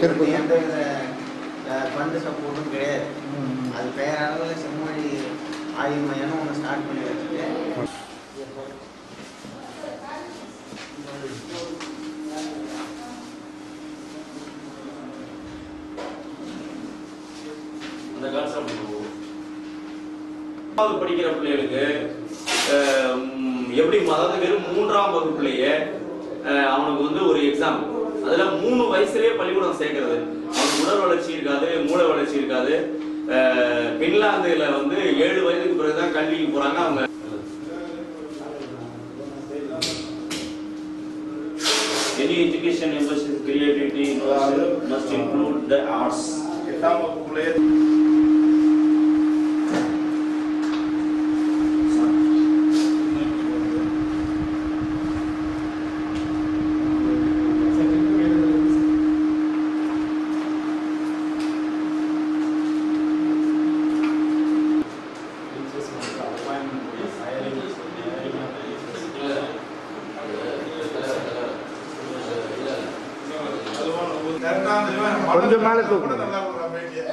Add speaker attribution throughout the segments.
Speaker 1: திருப்பதி.
Speaker 2: எந்த வித ஃபண்டு சப்போர்ட்டும் கிடையாது அது பெயரளவில் செம்மொழி ஆய்வு மையம்னு ஒன்று ஸ்டார்ட் பண்ணி வச்சுட்டு
Speaker 3: அந்த கான்செப்ட் மூணாவது படிக்கிற பிள்ளைகளுக்கு அஹ், ம், எப்படி அதாவது வெறும் மூன்றாம் வகுப்புலயே அஹ், அவனுக்கு வந்து ஒரு எக்ஸாம் அதுல மூணு வயசுலயே பள்ளிக்கூடம் சேர்க்கறது அவனுக்கு உடல் வளர்ச்சி இருக்காது மூளை வளர்ச்சி இருக்காது அஹ், பின்லாந்துல வந்து ஏழு வயதுக்கு பிறகுதான் கல்விக்கு போறாங்க அவங்க Any education emphasis creativity must include the arts.
Speaker 4: எட்டாம் வகுப்புலயே
Speaker 1: கொஞ்சம் மேல தூக்குங்க.
Speaker 4: நல்லா ஒரு அமைதியா.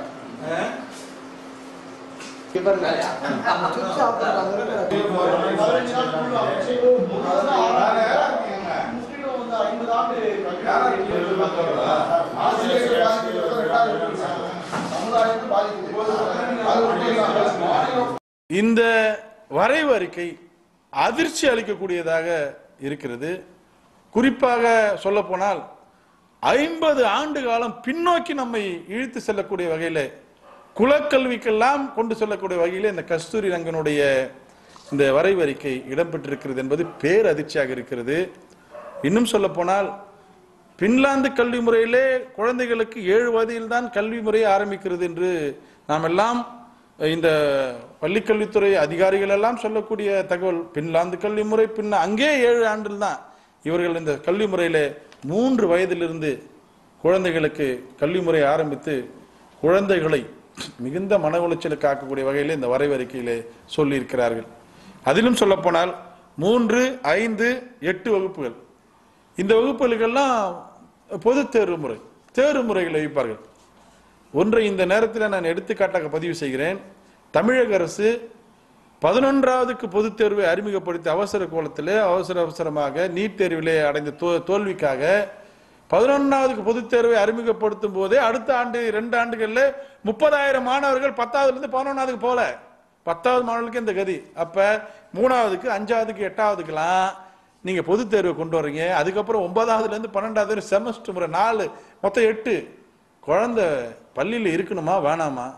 Speaker 5: இந்த வரைவு அறிக்கை அதிர்ச்சி அளிக்கக்கூடியதாக இருக்கிறது குறிப்பாக சொல்லப்போனால் ஐம்பது ஆண்டு காலம் பின்னோக்கி நம்மை இழுத்து செல்லக்கூடிய வகையில் குலக்கல்விக்கெல்லாம் கொண்டு செல்லக்கூடிய வகையில் இந்த கஸ்தூரி ரங்கனுடைய இந்த வரைவு அறிக்கை இடம்பெற்றிருக்கிறது என்பது பேரதிர்ச்சியாக இருக்கிறது இன்னும் சொல்லப்போனால் பின்லாந்து கல்வி முறையிலே குழந்தைகளுக்கு ஏழு வயதில் தான் கல்வி முறை ஆரம்பிக்கிறது என்று நாம் எல்லாம் இந்த பள்ளிக்கல்வித்துறை அதிகாரிகள் எல்லாம் சொல்லக்கூடிய தகவல் பின்லாந்து கல்வி முறை பின்ன அங்கே ஏழு ஆண்டில் தான் இவர்கள் இந்த கல்வி முறையிலே மூன்று வயதிலிருந்து குழந்தைகளுக்கு கல்வி முறை ஆரம்பித்து குழந்தைகளை மிகுந்த மன உளைச்சலுக்கு ஆக்கக்கூடிய வகையிலே இந்த வரைவறிக்கையிலே சொல்லியிருக்கிறார்கள் அதிலும் சொல்லப்போனால் மூன்று ஐந்து எட்டு வகுப்புகள் இந்த வகுப்புகளுக்கெல்லாம் பொது தேர்வு முறை தேர்வு முறைகளை வைப்பார்கள் ஒன்றை இந்த நேரத்தில் நான் எடுத்துக்காட்டாக பதிவு செய்கிறேன் தமிழக அரசு பதினொன்றாவதுக்கு பொதுத் தேர்வை அறிமுகப்படுத்தி அவசர கோலத்திலே அவசர அவசரமாக நீட் தேர்விலே அடைந்த தோ- தோல்விக்காக பதினொன்றாவதுக்கு பொதுத் தேர்வை அறிமுகப்படுத்தும் போதே அடுத்த ஆண்டு ரெண்டு ஆண்டுகள்ல முப்பதாயிரம் மாணவர்கள் பத்தாவதுல இருந்து பதினொன்னாவதுக்கு போல பத்தாவது மாணவர்களுக்கு இந்த கதி அப்ப மூணாவதுக்கு அஞ்சாவதுக்கு எட்டாவதுக்கெல்லாம் நீங்க பொதுத் தேர்வை கொண்டு வர்றீங்க அதுக்கப்புறம் ஒன்பதாவதுல இருந்து பன்னெண்டாவது செமஸ்டர் முறை நாலு மொத்தம் எட்டு குழந்தை பள்ளியில் இருக்கணுமா வேணாமா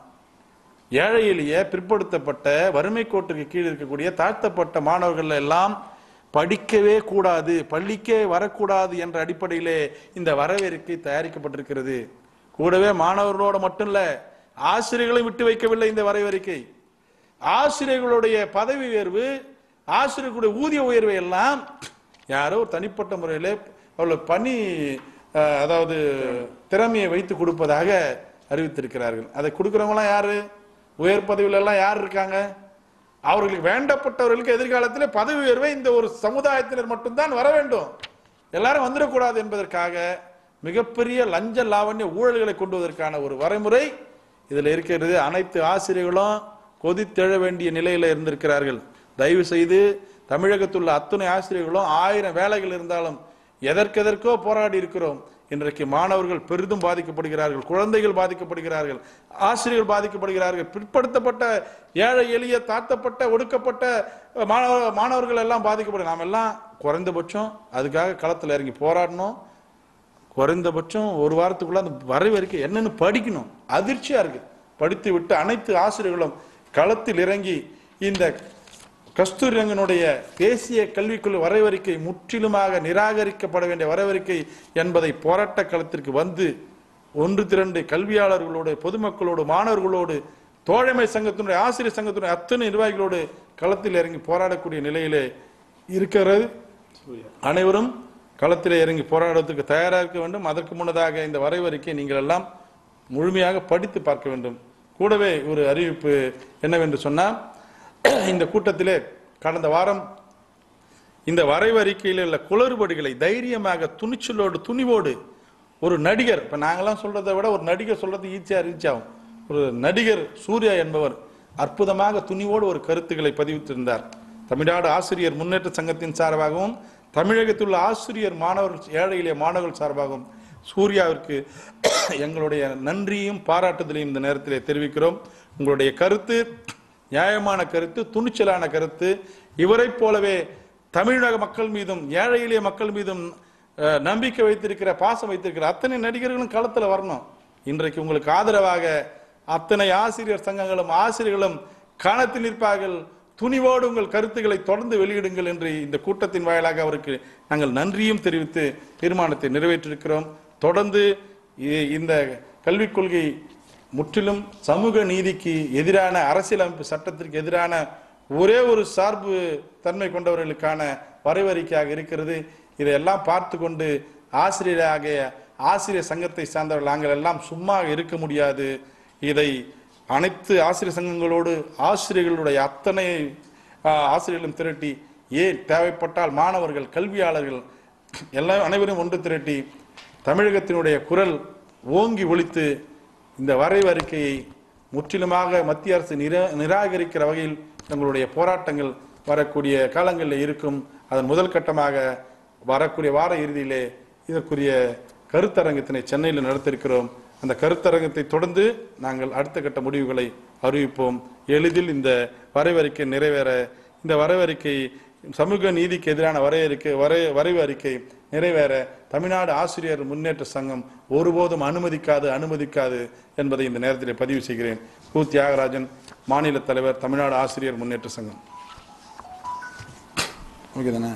Speaker 5: ஏழை எளிய பிற்படுத்தப்பட்ட வறுமை கோட்டுக்கு கீழ் இருக்கக்கூடிய தாழ்த்தப்பட்ட மாணவர்கள் எல்லாம் படிக்கவே கூடாது பள்ளிக்கே வரக்கூடாது என்ற அடிப்படையிலே இந்த வரவேற்கை தயாரிக்கப்பட்டிருக்கிறது கூடவே மாணவர்களோட மட்டும் இல்ல ஆசிரியர்களையும் விட்டு வைக்கவில்லை இந்த வரவேற்கை ஆசிரியர்களுடைய பதவி உயர்வு ஆசிரியர்களுடைய ஊதிய உயர்வை எல்லாம் யாரோ ஒரு தனிப்பட்ட முறையில் அவர்கள் பணி அஹ், அதாவது திறமையை வைத்து கொடுப்பதாக அறிவித்திருக்கிறார்கள் அதை கொடுக்கிறவங்களாம் யாரு உயர் பதவியில எல்லாம் யார் இருக்காங்க அவர்களுக்கு வேண்டப்பட்டவர்களுக்கு எதிர்காலத்தில் பதவி உயர்வை இந்த ஒரு சமுதாயத்தினர் மட்டும்தான் வர வேண்டும் எல்லாரும் வந்துடக்கூடாது என்பதற்காக மிகப்பெரிய லஞ்ச லாவண்ய ஊழல்களை கொண்டு வருவதற்கான ஒரு வரைமுறை இதுல இருக்கிறது அனைத்து ஆசிரியர்களும் கொதித்தெழ வேண்டிய நிலையில இருந்திருக்கிறார்கள் தயவு செய்து தமிழகத்துள்ள அத்துணை ஆசிரியர்களும் ஆயிரம் வேலைகள் இருந்தாலும் எதற்கெதற்கோ போராடி இருக்கிறோம் இன்றைக்கு மாணவர்கள் பெரிதும் பாதிக்கப்படுகிறார்கள் குழந்தைகள் பாதிக்கப்படுகிறார்கள் ஆசிரியர்கள் பாதிக்கப்படுகிறார்கள் பிற்படுத்தப்பட்ட ஏழை எளிய தாழ்த்தப்பட்ட ஒடுக்கப்பட்ட மாணவ மாணவர்கள் எல்லாம் பாதிக்கப்படு நாம் எல்லாம் குறைந்தபட்சம் அதுக்காக களத்தில் இறங்கி போராடணும் குறைந்தபட்சம் ஒரு வாரத்துக்குள்ள அந்த வரைவறிக்கை என்னன்னு படிக்கணும் அதிர்ச்சியா இருக்கு படித்து விட்டு அனைத்து ஆசிரியர்களும் களத்தில் இறங்கி இந்த கஸ்தூரி ரங்கனுடைய தேசிய கல்விக்குழு வரைவறிக்கை முற்றிலுமாக நிராகரிக்கப்பட வேண்டிய வரைவறிக்கை என்பதை போராட்ட களத்திற்கு வந்து ஒன்று திரண்டு கல்வியாளர்களோடு பொதுமக்களோடு மாணவர்களோடு தோழமை சங்கத்தினுடைய ஆசிரியர் சங்கத்தினுடைய அத்தனை நிர்வாகிகளோடு களத்தில் இறங்கி போராடக்கூடிய நிலையிலே இருக்கிறது அனைவரும் களத்திலே இறங்கி போராடுவதற்கு தயாராக இருக்க வேண்டும் அதற்கு முன்னதாக இந்த வரைவறிக்கை நீங்கள் எல்லாம் முழுமையாக படித்து பார்க்க வேண்டும் கூடவே ஒரு அறிவிப்பு என்னவென்று சொன்னால் இந்த கூட்டத்திலே கடந்த வாரம் இந்த வரைவு அறிக்கையில் உள்ள குளறுபடிகளை தைரியமாக துணிச்சலோடு துணிவோடு ஒரு நடிகர் இப்ப நாங்கெல்லாம் சொல்றதை விட ஒரு நடிகர் சொல்றது ஈஸியா ரீச் ஆகும் ஒரு நடிகர் சூர்யா என்பவர் அற்புதமாக துணிவோடு ஒரு கருத்துக்களை பதிவித்திருந்தார் தமிழ்நாடு ஆசிரியர் முன்னேற்ற சங்கத்தின் சார்பாகவும் தமிழகத்தில் உள்ள ஆசிரியர் மாணவர்கள் ஏழை எளிய மாணவர்கள் சார்பாகவும் சூர்யாவிற்கு எங்களுடைய நன்றியும் பாராட்டுதலையும் இந்த நேரத்திலே தெரிவிக்கிறோம் உங்களுடைய கருத்து நியாயமான கருத்து துணிச்சலான கருத்து இவரைப் போலவே தமிழக மக்கள் மீதும் ஏழை எளிய மக்கள் மீதும் அஹ், நம்பிக்கை வைத்திருக்கிற பாசம் வைத்திருக்கிற அத்தனை நடிகர்களும் களத்துல வரணும் இன்றைக்கு உங்களுக்கு ஆதரவாக அத்தனை ஆசிரியர் சங்கங்களும் ஆசிரியர்களும் களத்தில் நிற்பார்கள் துணிவோடு உங்கள் கருத்துக்களை தொடர்ந்து வெளியிடுங்கள் என்று இந்த கூட்டத்தின் வாயிலாக அவருக்கு நாங்கள் நன்றியும் தெரிவித்து தீர்மானத்தை நிறைவேற்றிருக்கிறோம் தொடர்ந்து இ- இந்த கல்விக் கொள்கை முற்றிலும் சமூக நீதிக்கு எதிரான அரசியலமைப்பு சட்டத்திற்கு எதிரான ஒரே ஒரு சார்பு தன்மை கொண்டவர்களுக்கான வரைவறிக்கையாக இருக்கிறது இதையெல்லாம் பார்த்து கொண்டு ஆசிரியராகிய ஆசிரியர் சங்கத்தை சார்ந்தவர்கள் நாங்கள் எல்லாம் சும்மா இருக்க முடியாது இதை அனைத்து ஆசிரியர் சங்கங்களோடு ஆசிரியர்களுடைய அத்தனை ஆ, ஆசிரியர்களும் திரட்டி ஏன் தேவைப்பட்டால் மாணவர்கள் கல்வியாளர்கள் எல்லாம் அனைவரும் ஒன்று திரட்டி தமிழகத்தினுடைய குரல் ஓங்கி ஒலித்து இந்த வரைவு அறிக்கையை முற்றிலுமாக மத்திய அரசு நிரா நிராகரிக்கிற வகையில் எங்களுடைய போராட்டங்கள் வரக்கூடிய காலங்களில் இருக்கும் அதன் முதல் கட்டமாக வரக்கூடிய வார இறுதியிலே இதற்குரிய கருத்தரங்கத்தினை சென்னையில் நடத்திருக்கிறோம் அந்த கருத்தரங்கத்தை தொடர்ந்து நாங்கள் அடுத்த கட்ட முடிவுகளை அறிவிப்போம் எளிதில் இந்த வரைவறிக்கை நிறைவேற இந்த வரைவறிக்கை சமூக நீதிக்கு எதிரான வரையறிக்கை வரை வரைவு அறிக்கை நிறைவேற தமிழ்நாடு ஆசிரியர் முன்னேற்ற சங்கம் ஒருபோதும் அனுமதிக்காது அனுமதிக்காது என்பதை இந்த நேரத்தில் பதிவு செய்கிறேன் கு தியாகராஜன் மாநில தலைவர் தமிழ்நாடு ஆசிரியர் முன்னேற்ற சங்கம் ஓகே தானே